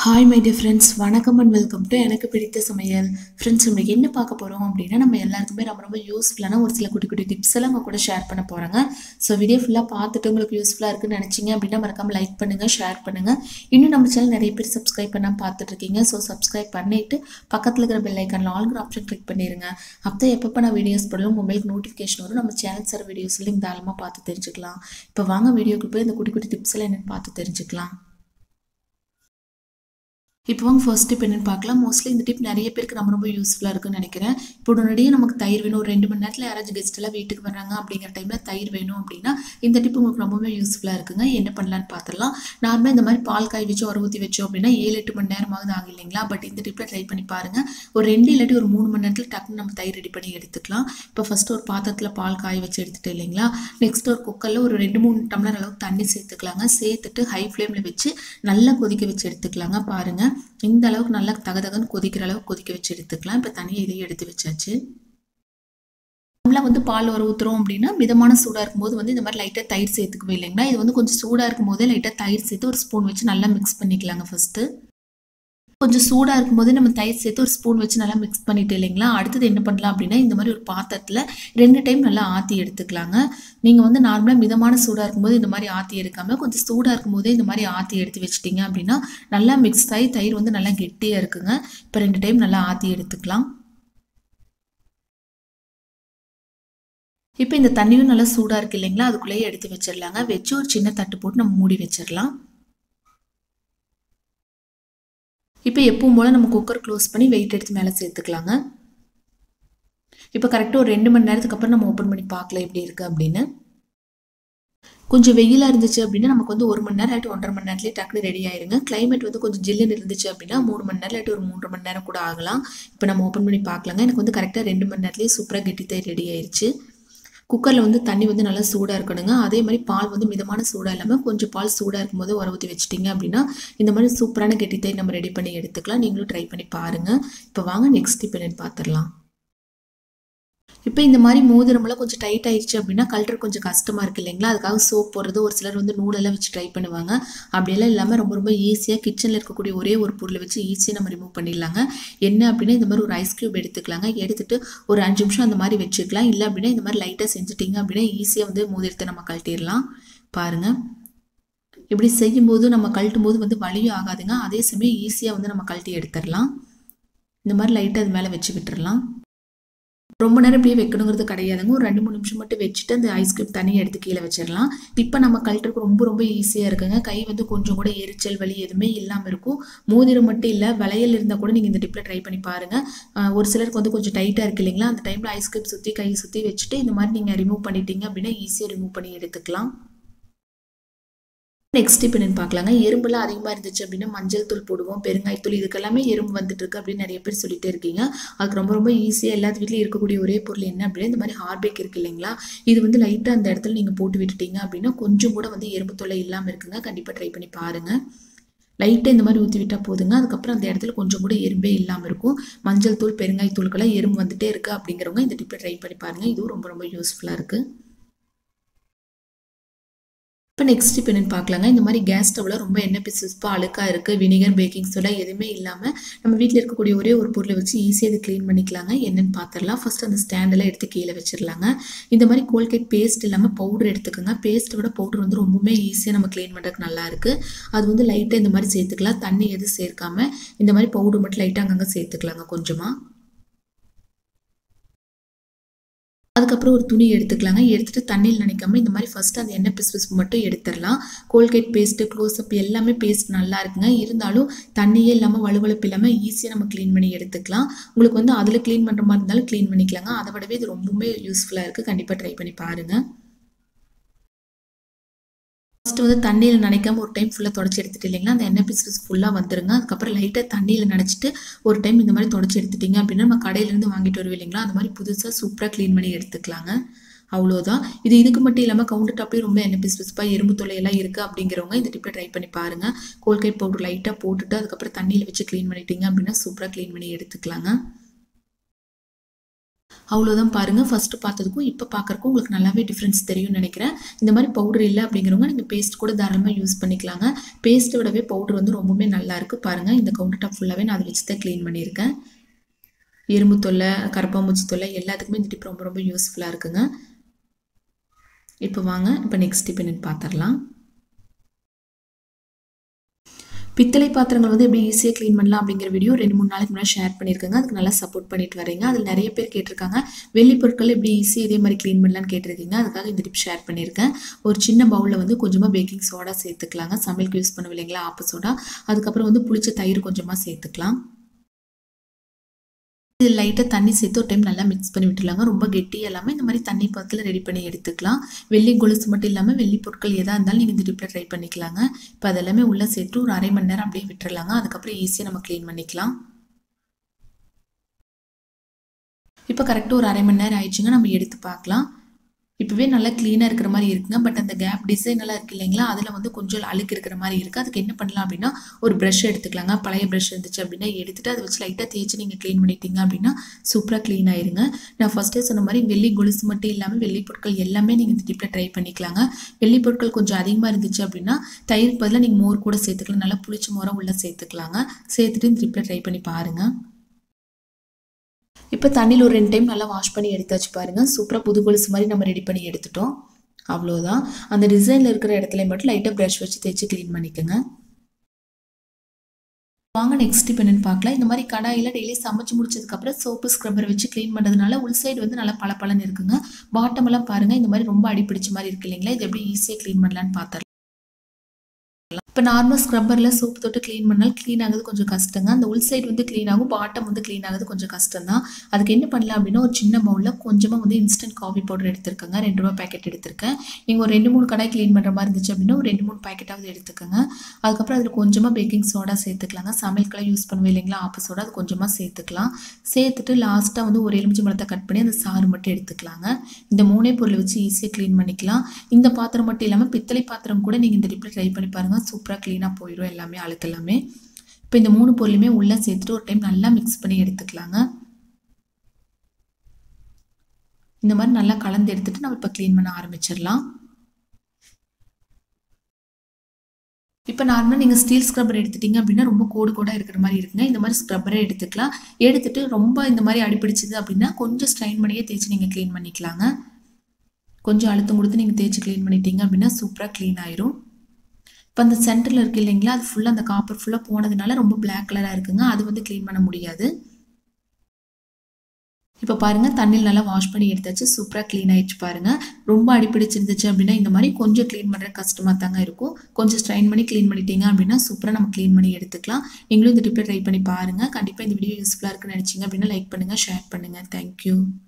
hi my dear friends வணக்கம் and welcome to எனக்கு பிடித்த சமையல் ஃப்ரெண்ட்ஸ் உங்களுக்கு என்ன பார்க்க போகிறோம் அப்படின்னா நம்ம எல்லாருக்குமே ரொம்ப ரொம்ப யூஸ்ஃபுல்லான ஒரு சில குட்டி குட்டி டிப்ஸ் எல்லாம் உங்க கூட ஷேர் பண்ண போகிறாங்க ஸோ வீடியோ ஃபுல்லாக பார்த்துட்டு உங்களுக்கு யூஸ்ஃபுல்லாக இருக்குன்னு நினச்சிங்க அப்படின்னா மறக்காம லைக் பண்ணுங்கள் ஷேர் பண்ணுங்கள் இன்னும் நம்ம சேனல் நிறைய பேர் சப்ஸ்கிரைப் பண்ணால் பார்த்துட்டு இருக்கீங்க ஸோ சப்ஸ்கிரைப் பண்ணிவிட்டு பக்கத்தில் இருக்கிற பெல் ஐக்கானில் ஆல்கிற ஆப்ஷன் கிளிக் பண்ணிடுங்க அப்போ எப்பப்போ நான் வீடியோஸ் போடலாம் மொபைலுக்கு நோட்டிஃபிகேஷன் வரும் நம்ம சேனல் சார் வீடியோஸ் லிங்க் தாராளமாக பார்த்து தெரிஞ்சுக்கலாம் இப்போ வாங்க வீடியோக்கு போய் இந்த குட்டி குட்டி டிப்ஸ் எல்லாம் என்னென்னு பார்த்து தெரிஞ்சுக்கலாம் இப்போ வாங்க ஃபர்ஸ்ட் டிப் என்னன்னு பார்க்கலாம் மோஸ்ட்லி இந்த டிப் நிறைய பேருக்கு நம்ம ரொம்ப யூஸ்ஃபுல்லாக இருக்குன்னு நினைக்கிறேன் இப்போ உடனடியே நமக்கு தயிர் வேணும் ஒரு ரெண்டு மணி நேரத்தில் யாராச்சும் கெஸ்ட் எல்லாம் வீட்டுக்கு வர்றாங்க அப்படிங்கிற டைமில் தயிர் வேணும் அப்படின்னா இந்த டிப் உங்களுக்கு ரொம்பவே யூஸ்ஃபுல்லாக இருக்குங்க என்ன பண்ணலான்னு பார்த்துடலாம் நார்மலாக இந்த மாதிரி பால் காய் வச்சு உர ஊற்றி வச்சோம் அப்படின்னா ஏழு எட்டு மணி நேரமாவது ஆகும் இல்லைங்களா பட் இந்த டிப்பில் ட்ரை பண்ணி பாருங்கள் ஒரு ரெண்டு இல்லாட்டி ஒரு மூணு மணி நேரத்தில் டக்குன்னு நம்ம தயிர் ரெடி பண்ணி எடுத்துக்கலாம் இப்போ ஃபஸ்ட்டு ஒரு பாத்திரத்தில் பால் காய வச்சு எடுத்துட்டு இல்லைங்களா நெக்ஸ்ட் ஒரு குக்கரில் ஒரு ரெண்டு மூணு டம்ளர் அளவுக்கு தண்ணி சேர்த்துக்கலாங்க சேர்த்துட்டு ஹை ஃப்ளேமில் வச்சு நல்லா கொதிக்க வச்சு எடுத்துக்கலாங்க பாருங்கள் இந்த அளவுக்கு நல்லா தகதகன்னு கொதிக்கிற அளவுக்கு கொதிக்க வச்சு எடுத்துக்கலாம் இப்போ தனியாக இதையும் எடுத்து வச்சாச்சு நம்மளா வந்து பால் வர ஊற்றுறோம் அப்படின்னா மிதமான சூடாக இருக்கும்போது வந்து இந்த மாதிரி லைட்டாக தயிர் சேர்த்துக்குவே இல்லைங்களா இது வந்து கொஞ்சம் சூடாக இருக்கும் போதே லைட்டாக தயிர் சேர்த்து ஒரு ஸ்பூன் வச்சு நல்லா மிக்ஸ் பண்ணிக்கலாங்க ஃபஸ்ட்டு கொஞ்சம் சூடாக இருக்கும்போது நம்ம தயிர் சேர்த்து ஒரு ஸ்பூன் வச்சு நல்லா மிக்ஸ் பண்ணிட்டு இல்லைங்களா அடுத்தது என்ன பண்ணலாம் அப்படின்னா இந்த மாதிரி ஒரு பாத்திரத்தில் ரெண்டு டைம் நல்லா ஆற்றி எடுத்துக்கலாங்க நீங்கள் வந்து நார்மலாக மிதமான சூடாக இருக்கும்போது இந்த மாதிரி ஆற்றி எடுக்காமல் கொஞ்சம் சூடாக இருக்கும்போதே இந்த மாதிரி ஆற்றி எடுத்து வச்சிட்டிங்க அப்படின்னா நல்லா மிக்ஸ் ஆகி தயிர் வந்து நல்லா கெட்டியாக இருக்குங்க இப்போ ரெண்டு டைம் நல்லா ஆற்றி எடுத்துக்கலாம் இப்போ இந்த தண்ணியும் நல்லா சூடாக இருக்கு இல்லைங்களா அதுக்குள்ளேயே எடுத்து வச்சிடலாங்க வச்சு ஒரு சின்ன தட்டு போட்டு நம்ம மூடி வச்சிடலாம் இப்போ எப்பவும் போல் நம்ம குக்கர் க்ளோஸ் பண்ணி வெயிட் எடுத்து மேலே சேர்த்துக்கலாங்க இப்போ கரெக்டாக ஒரு ரெண்டு மணி நேரத்துக்கு அப்புறம் நம்ம ஓப்பன் பண்ணி பார்க்கல எப்படி இருக்குது அப்படின்னு கொஞ்சம் வெயிலாக இருந்துச்சு அப்படின்னா நமக்கு வந்து ஒரு மணி நேரம் ஆகிட்டு ஒன்றரை மணி நேரத்துலேயே டக்குனு ரெடி ஆயிருங்க கிளைமேட் வந்து கொஞ்சம் ஜில்லுன்னு இருந்துச்சு அப்படின்னா மூணு மணி நேரம் ஆகிட்டு ஒரு மூன்றரை மணி நேரம் கூட ஆகலாம் இப்போ நம்ம ஓப்பன் பண்ணி பார்க்கலாங்க எனக்கு வந்து கரெக்டாக ரெண்டு மணி நேரத்துலேயே சூப்பராக கெட்டி தயிர் ரெடி ஆயிடுச்சு குக்கரில் வந்து தண்ணி வந்து நல்லா சூடாக இருக்கணுங்க அதே மாதிரி பால் வந்து மிதமான சூடாக இல்லாமல் கொஞ்சம் பால் சூடாக இருக்கும்போது உர ஊற்றி வச்சிட்டிங்க அப்படின்னா இந்த மாதிரி சூப்பரான கெட்டித்தை நம்ம ரெடி பண்ணி எடுத்துக்கலாம் நீங்களும் ட்ரை பண்ணி பாருங்கள் இப்போ வாங்க நெக்ஸ்ட் இப்போ என்னன்னு பார்த்துடலாம் இப்போ இந்த மாதிரி மோதிரமெல்லாம் கொஞ்சம் டைட் ஆயிடுச்சு அப்படின்னா கல்டர் கொஞ்சம் கஷ்டமாக இருக்குது இல்லைங்களா அதுக்காக சோப் போடுறது ஒரு சிலர் வந்து நூலெல்லாம் வச்சு ட்ரை பண்ணுவாங்க அப்படியெல்லாம் இல்லாமல் ரொம்ப ரொம்ப ஈஸியாக கிச்சனில் இருக்கக்கூடிய ஒரே ஒரு பொருளை வச்சு ஈஸியாக நம்ம ரிமூவ் பண்ணிடலாங்க என்ன அப்படின்னா இந்த மாதிரி ஒரு ஐஸ் க்யூப் எடுத்துக்கலாங்க எடுத்துட்டு ஒரு அஞ்சு நிமிஷம் அந்த மாதிரி வச்சுக்கலாம் இல்லை அப்படின்னா இந்த மாதிரி லைட்டாக செஞ்சுட்டிங்க அப்படின்னா ஈஸியாக வந்து மோதிரத்தை நம்ம கழட்டிடலாம் பாருங்கள் இப்படி செய்யும்போது நம்ம கழட்டும் போது வந்து வலியும் ஆகாதுங்க அதே சமயம் ஈஸியாக வந்து நம்ம கழட்டி எடுத்துடலாம் இந்த மாதிரி லைட்டாக அது மேலே வச்சு விட்டுறலாம் ரொம்ப நேரம் இப்படியே வைக்கணுங்கிறது கிடையாதுங்க ஒரு ரெண்டு மூணு நிமிஷம் மட்டும் வச்சுட்டு அந்த ஐஸ் க்யூப் தனியாக எடுத்து கீழே வச்சிடலாம் இப்போ நம்ம கழட்டுறதுக்கு ரொம்ப ரொம்ப ஈஸியாக இருக்குங்க கை வந்து கொஞ்சம் கூட எரிச்சல் வலி எதுவுமே இல்லாமல் இருக்கும் மோதிரம் மட்டும் இல்லை வளையல் இருந்தால் கூட நீங்கள் இந்த டிப்பில் ட்ரை பண்ணி பாருங்கள் ஒரு சிலருக்கு வந்து கொஞ்சம் டைட்டாக இருக்கு இல்லைங்களா அந்த டைமில் ஐஸ் க்யூப் சுற்றி கை சுற்றி வச்சுட்டு இந்த மாதிரி நீங்கள் ரிமூவ் பண்ணிட்டீங்க அப்படின்னா ஈஸியாக ரிமூவ் பண்ணி எடுத்துக்கலாம் நெக்ஸ்ட் இப்போ என்னன்னு பார்க்கலாங்க எறும்புலாம் அதிகமாக இருந்துச்சு அப்படின்னா மஞ்சள் தூள் போடுவோம் பெருங்காயத்தூள் இதுக்கெல்லாமே எறும்பு வந்துட்டு இருக்கு அப்படின்னு நிறைய பேர் சொல்லிட்டே இருக்கீங்க அதுக்கு ரொம்ப ரொம்ப ஈஸியாக எல்லாத்து வீட்லையும் இருக்கக்கூடிய ஒரே பொருள் என்ன அப்படின்னா இந்த மாதிரி ஹார்பேக் இருக்கு இல்லைங்களா இது வந்து லைட்டாக அந்த இடத்துல நீங்கள் போட்டு விட்டுட்டீங்க அப்படின்னா கொஞ்சம் கூட வந்து எறும்பு தொல்லை இல்லாமல் இருக்குங்க கண்டிப்பாக ட்ரை பண்ணி பாருங்கள் லைட்டாக இந்த மாதிரி ஊற்றி விட்டால் போதுங்க அதுக்கப்புறம் அந்த இடத்துல கொஞ்சம் கூட எறும்பே இல்லாமல் இருக்கும் மஞ்சள் தூள் பெருங்காய தூளுக்கெல்லாம் எறும்பு வந்துட்டே இருக்குது அப்படிங்கிறவங்க இந்த டிப்பை ட்ரை பண்ணி பாருங்கள் இதுவும் ரொம்ப ரொம்ப யூஸ்ஃபுல்லாக இருக்குது இப்போ நெக்ஸ்ட் இப்போ என்னென்னு பார்க்கலாங்க இந்த மாதிரி கேஸ் ஸ்டவ்வில் ரொம்ப எண்ணெய் பிசுப்பாக அழுக்காக இருக்குது வினிகர் பேக்கிங் சோடா எதுவுமே இல்லாமல் நம்ம வீட்டில் இருக்கக்கூடிய ஒரே ஒரு பொருளை வச்சு ஈஸியாக இது க்ளீன் பண்ணிக்கலாங்க என்னென்னு பார்த்துடலாம் ஃபஸ்ட் அந்த ஸ்டாண்டெல்லாம் எடுத்து கீழே வச்சிடலாங்க இந்த மாதிரி கோல்கேட் பேஸ்ட் இல்லாமல் பவுடர் எடுத்துக்கோங்க பேஸ்ட்டை விட பவுடர் வந்து ரொம்பவுமே ஈஸியாக நம்ம க்ளீன் பண்ணுறதுக்கு நல்லா இருக்குது அது வந்து லைட்டாக இந்த மாதிரி சேர்த்துக்கலாம் தண்ணி எதுவும் சேர்க்காம இந்த மாதிரி பவுடர் மட்டும் லைட்டாக அங்கங்கே சேர்த்துக்கலாங்க கொஞ்சமாக அதுக்கப்புறம் ஒரு துணி எடுத்துக்கலாங்க எடுத்துகிட்டு தண்ணியில் நினைக்காம இந்த மாதிரி ஃபஸ்ட்டு அந்த எண்ணெய் பிசு பிசு மட்டும் எடுத்துடலாம் கோல்கேட் பேஸ்ட்டு க்ளோஸ்அப் எல்லாமே பேஸ்ட் நல்லா இருக்குங்க இருந்தாலும் தண்ணியே இல்லாமல் வலுவழுப்பு இல்லாமல் ஈஸியாக நம்ம க்ளீன் பண்ணி எடுத்துக்கலாம் உங்களுக்கு வந்து அதில் க்ளீன் பண்ணுற மாதிரி இருந்தாலும் க்ளீன் பண்ணிக்கலாங்க அதை விடவே இது ரொம்பவுமே யூஸ்ஃபுல்லாக இருக்குது கண்டிப்பாக ட்ரை பண்ணி பாருங்கள் ஃபஸ்ட்டு வந்து தண்ணியில் நினைக்காம ஒரு டைம் ஃபுல்லாக தொடச்சி எடுத்துட்டு இல்லைங்களா அந்த எண்ணெய் பீசஸ் ஃபுல்லாக வந்துருங்க அதுக்கப்புறம் லைட்டாக தண்ணியில் நினச்சிட்டு ஒரு டைம் இந்த மாதிரி தொடச்சி எடுத்துட்டிங்க அப்படின்னா நம்ம கடையிலேருந்து வாங்கிட்டு வருவோம் இல்லைங்களா அந்த மாதிரி புதுசாக சூப்பராக க்ளீன் பண்ணி எடுத்துக்கலாங்க அவ்வளோதான் இது இதுக்கு மட்டும் இல்லாமல் கவுண்டர் டாப்லேயும் ரொம்ப எண்ணெய் பிசு பிசுப்பாக எறும்பு தொல்லையெல்லாம் இருக்குது அப்படிங்கிறவங்க இந்த டிப்பை ட்ரை பண்ணி பாருங்கள் கோல்கேட் பவுடர் லைட்டாக போட்டுட்டு அதுக்கப்புறம் தண்ணியில் வச்சு க்ளீன் பண்ணிட்டீங்க அப்படின்னா சூப்பராக க்ளீன் பண்ணி எடுத்துக்கலாங்க அவ்வளோதான் பாருங்கள் ஃபஸ்ட்டு பார்த்ததுக்கும் இப்போ பார்க்குறக்கும் உங்களுக்கு நல்லாவே டிஃப்ரென்ஸ் தெரியும்னு நினைக்கிறேன் இந்த மாதிரி பவுடர் இல்லை அப்படிங்கிறவங்க நீங்கள் பேஸ்ட் கூட தாராளமாக யூஸ் பண்ணிக்கலாங்க பேஸ்ட்டை விடவே பவுடர் வந்து ரொம்பவே நல்லா இருக்குது பாருங்கள் இந்த கவுண்டர் டாப் ஃபுல்லாகவே நான் அதை வச்சு தான் க்ளீன் பண்ணியிருக்கேன் எறும்பு தொல்லை கரப்பாம்பூச்சி தொல்லை எல்லாத்துக்குமே இந்த டிப் ரொம்ப ரொம்ப யூஸ்ஃபுல்லாக இருக்குங்க இப்போ வாங்க இப்போ நெக்ஸ்ட் டிப் என்னென்னு பார்த்துடலாம் பித்தளை பாத்திரங்கள் வந்து எப்படி ஈஸியாக க்ளீன் பண்ணலாம் அப்படிங்கிற வீடியோ ரெண்டு மூணு நாளைக்கு முன்னாடி ஷேர் பண்ணியிருக்கேங்க அதுக்கு நல்லா சப்போர்ட் பண்ணிட்டு வரீங்க அதில் நிறைய பேர் கேட்டிருக்காங்க வெள்ளி பொருட்கள் எப்படி ஈஸியாக இதே மாதிரி க்ளீன் பண்ணலான்னு கேட்டிருக்கீங்க அதுக்காக இந்த டிப் ஷேர் பண்ணியிருக்கேன் ஒரு சின்ன பவுலில் வந்து கொஞ்சமாக பேக்கிங் சோடா சேர்த்துக்கலாங்க சமையலுக்கு யூஸ் பண்ணுவோம் இல்லைங்களா ஆப்பு சோடா அதுக்கப்புறம் வந்து புளிச்ச தயிர் கொஞ்சமாக சேர்த்துக்கலாம் இது லைட்டாக தண்ணி சேர்த்து ஒரு டைம் நல்லா மிக்ஸ் பண்ணி விட்டுலாங்க ரொம்ப கெட்டி இல்லாமல் இந்த மாதிரி தண்ணி பக்கத்தில் ரெடி பண்ணி எடுத்துக்கலாம் வெள்ளி கொலுசு மட்டும் இல்லாமல் வெள்ளி பொருட்கள் எதாக இருந்தாலும் நீங்கள் இந்த டிப்பில் ட்ரை பண்ணிக்கலாங்க இப்போ அதெல்லாமே உள்ளே சேர்த்து ஒரு அரை மணி நேரம் அப்படியே விட்டுறலாங்க அதுக்கப்புறம் ஈஸியாக நம்ம க்ளீன் பண்ணிக்கலாம் இப்போ கரெக்டாக ஒரு அரை மணி நேரம் ஆயிடுச்சுங்க நம்ம எடுத்து பார்க்கலாம் இப்போவே நல்லா க்ளீனாக இருக்கிற மாதிரி இருக்குங்க பட் அந்த கேப் டிசைன் எல்லாம் இருக்கு இல்லைங்களா அதில் வந்து கொஞ்சம் அழுக்கு இருக்கிற மாதிரி இருக்குது அதுக்கு என்ன பண்ணலாம் அப்படின்னா ஒரு ப்ரஷ் எடுத்துக்கலாங்க பழைய ப்ரஷ் இருந்துச்சு அப்படின்னா எடுத்துகிட்டு அதை வச்சு லைட்டாக தேய்ச்சி நீங்கள் க்ளீன் பண்ணிட்டீங்க அப்படின்னா சூப்பராக க்ளீன் ஆயிருங்க நான் ஃபஸ்ட்டே சொன்ன மாதிரி வெள்ளி கொலுசு மட்டும் இல்லாமல் வெள்ளி பொருட்கள் எல்லாமே நீங்கள் இந்த டிப்பில் ட்ரை பண்ணிக்கலாங்க வெள்ளி பொருட்கள் கொஞ்சம் அதிகமாக இருந்துச்சு அப்படின்னா தயிருக்கு பதிலாக நீங்கள் மோர் கூட சேர்த்துக்கலாம் நல்லா புளிச்ச மோரம் உள்ளே சேர்த்துக்கலாங்க சேர்த்துட்டு இந்த டிப்பில் ட்ரை பண்ணி பாருங்கள் இப்போ தண்ணியில் ஒரு ரெண்டு டைம் நல்லா வாஷ் பண்ணி எடுத்தாச்சு பாருங்கள் சூப்பராக புது கொலுசு மாதிரி நம்ம ரெடி பண்ணி எடுத்துட்டோம் அவ்வளோதான் அந்த டிசைனில் இருக்கிற இடத்துல மட்டும் லைட்டாக ப்ரஷ் வச்சு தேய்ச்சி க்ளீன் பண்ணிக்கோங்க வாங்க நெக்ஸ்ட் இப்போ என்னென்னு பார்க்கலாம் இந்த மாதிரி கடாயில் டெய்லி சமைச்சு முடிச்சதுக்கப்புறம் சோப்பு ஸ்க்ரப்பர் வச்சு க்ளீன் பண்ணுறதுனால உள் சைடு வந்து நல்லா பளபளன்னு இருக்குங்க பாட்டம் எல்லாம் பாருங்கள் இந்த மாதிரி ரொம்ப அடிப்பிடிச்ச மாதிரி இருக்கு இல்லைங்களா இது எப்படி ஈஸியாக க்ளீன் பண்ணலான்னு பார்த்துடலாம் இப்போ நார்மல் ஸ்க்ரப்பரில் சோப்பு தொட்டு க்ளீன் பண்ணால் க்ளீன் ஆகுது கொஞ்சம் கஷ்டங்க அந்த உள் சைடு வந்து க்ளீன் ஆகும் பாட்டம் வந்து க்ளீன் ஆகுது கொஞ்சம் கஷ்டம் தான் அதுக்கு என்ன பண்ணலாம் அப்படின்னா ஒரு சின்ன பவுலில் கொஞ்சமாக வந்து இன்ஸ்டன்ட் காஃபி பவுடர் எடுத்துருக்கேங்க ரெண்டு ரூபா பேக்கெட் எடுத்திருக்கேன் நீங்கள் ஒரு ரெண்டு மூணு கடாய் க்ளீன் பண்ணுற மாதிரி இருந்துச்சு அப்படின்னா ஒரு ரெண்டு மூணு பேக்கெட்டாவது எடுத்துக்கோங்க அதுக்கப்புறம் அதில் கொஞ்சமாக பேக்கிங் சோடா சேர்த்துக்கலாங்க சமையலுக்கெல்லாம் யூஸ் பண்ணுவோம் இல்லைங்களா ஆப்பு சோடா அது கொஞ்சமாக சேர்த்துக்கலாம் சேர்த்துட்டு லாஸ்ட்டாக வந்து ஒரு எலுமிச்சி பழத்தை கட் பண்ணி அந்த சாறு மட்டும் எடுத்துக்கலாங்க இந்த மூணே பொருளை வச்சு ஈஸியாக க்ளீன் பண்ணிக்கலாம் இந்த பாத்திரம் மட்டும் இல்லாமல் பித்தளை பாத்திரம் கூட நீங்கள் இந்த டிப்பில் ட்ரை பண்ணி பாருங்கள் சூப்பராக க்ளீனாக போயிடும் எல்லாமே அழுக்கு எல்லாமே இப்போ இந்த மூணு பொருளுமே உள்ளே சேர்த்துட்டு ஒரு டைம் நல்லா மிக்ஸ் பண்ணி எடுத்துக்கலாங்க இந்த மாதிரி நல்லா கலந்து எடுத்துட்டு நம்ம இப்போ க்ளீன் பண்ண ஆரம்பிச்சிடலாம் இப்போ நார்மலாக நீங்கள் ஸ்டீல் ஸ்க்ரப்பர் எடுத்துட்டீங்க அப்படின்னா ரொம்ப கோடு கூட இருக்கிற மாதிரி இருக்குங்க இந்த மாதிரி ஸ்க்ரப்பரே எடுத்துக்கலாம் எடுத்துட்டு ரொம்ப இந்த மாதிரி அடிப்பிடிச்சது அப்படின்னா கொஞ்சம் ஸ்ட்ரைன் பண்ணியே தேய்ச்சி நீங்கள் க்ளீன் பண்ணிக்கலாங்க கொஞ்சம் அழுத்தம் கொடுத்து நீங்கள் தேய்ச்சி க்ளீன் பண்ணிட்டீங்க அப்படின்னா சூப்பராக க்ளீன் ஆயிரும் இப்போ அந்த சென்டரில் இருக்குது இல்லைங்களா அது ஃபுல்லாக அந்த காப்பர் ஃபுல்லாக போனதுனால ரொம்ப பிளாக் கலராக இருக்குங்க அது வந்து க்ளீன் பண்ண முடியாது இப்போ பாருங்கள் தண்ணியில் நல்லா வாஷ் பண்ணி எடுத்தாச்சு சூப்பராக க்ளீன் ஆயிடுச்சு பாருங்கள் ரொம்ப அடிப்பிடிச்சிருந்துச்சு அப்படின்னா இந்த மாதிரி கொஞ்சம் க்ளீன் பண்ணுற கஷ்டமாக தாங்க இருக்கும் கொஞ்சம் ஸ்ட்ரைன் பண்ணி க்ளீன் பண்ணிட்டீங்க அப்படின்னா சூப்பராக நம்ம க்ளீன் பண்ணி எடுத்துக்கலாம் நீங்களும் இந்த டிப்பை ட்ரை பண்ணி பாருங்கள் கண்டிப்பாக இந்த வீடியோ யூஸ்ஃபுல்லாக இருக்குன்னு நினச்சிங்க அப்படின்னா லைக் பண்ணுங்கள் ஷேர் பண்ணுங்கள் தேங்க்யூ